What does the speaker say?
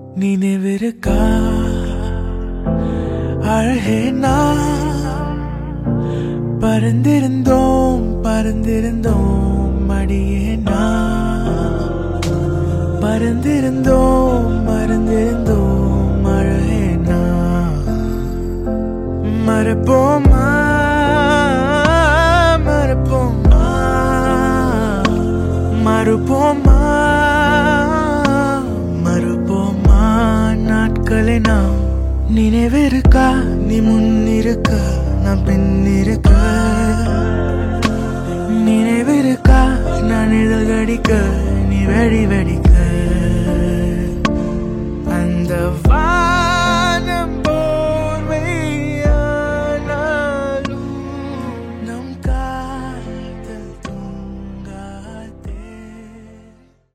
நினைவிருக்கா அழகே நான் பறந்திருந்தோம் பறந்திருந்தோம் மடியே நான் பறந்திருந்தோம் மறந்திருந்தோம் அழகே நான் மறப்போமா மறப்போமா மறுப்போமா மறுப்போமா நாட்களை நாம் நினைவிருக்கா நீ முன்னிருக்க நான் பின்னிருக்க நினைவிருக்கா நான் இதழ் கடிக்க நீ வெடி வெடிக்க